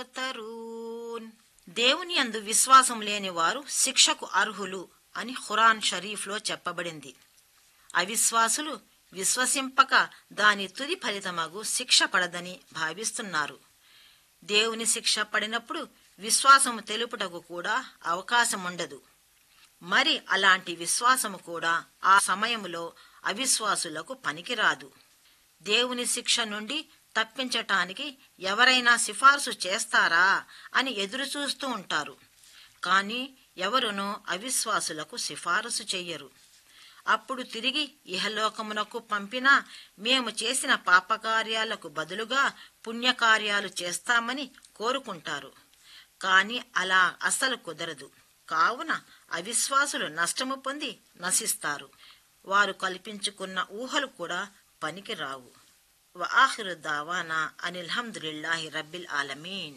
తరూన్ దేవుని యందు విశ్వాసం లేని వారు శిక్షకు అర్హులు అని ఖురాన్ షరీఫ్లో చెప్పబడింది అవిశ్వాసులు విశ్వసింపక దాని తుది ఫలితమగు శిక్ష పడదని భావిస్తున్నారు దేవుని శిక్ష పడినప్పుడు విశ్వాసము తెలుపుటకు కూడా అవకాశముండదు మరి అలాంటి విశ్వాసము కూడా ఆ సమయములో అవిశ్వాసులకు పనికిరాదు దేవుని శిక్ష నుండి తప్పించటానికి ఎవరైనా సిఫార్సు చేస్తారా అని ఎదురుచూస్తూ ఉంటారు కాని ఎవరునూ అవిశ్వాసులకు సిఫారసు చెయ్యరు అప్పుడు తిరిగి ఇహలోకమునకు పంపినా మేము చేసిన పాపకార్యాలకు బదులుగా పుణ్యకార్యాలు చేస్తామని కోరుకుంటారు కాని అలా అసలు కుదరదు కావున అవిశ్వాసులు నష్టము పొంది నశిస్తారు వారు కల్పించుకున్న ఊహలు కూడా పనికిరావు వఆఖిరు దావానా అనిల్హమ్దులిల్లాహి రబ్బిల్ ఆలమీన్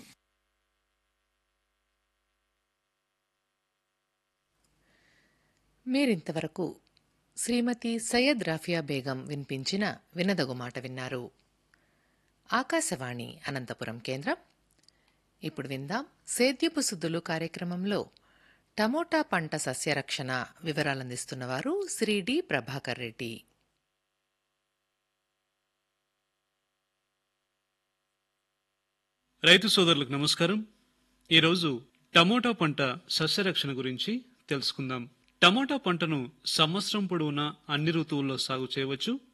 మీరింతవరకు శ్రీమతి సయ్యద్ రాఫియా బేగం వినిపించిన వినదగు మాట విన్నారు ఆకాశవాణి అనంతపురం కేంద్రం ఇప్పుడు విందాం సేద్యపు సుద్దులు కార్యక్రమంలో టమోటా పంట సస్యరక్షణ వివరాలందిస్తున్నవారు శ్రీ డి ప్రభాకర్ రెడ్డి రైతు సోదరులకు నమస్కారం ఈరోజు టమోటా పంట సస్యరక్షణ గురించి తెలుసుకుందాం టమోటా పంటను సంవత్సరం పొడవునా అన్ని ఋతువుల్లో సాగు చేయవచ్చు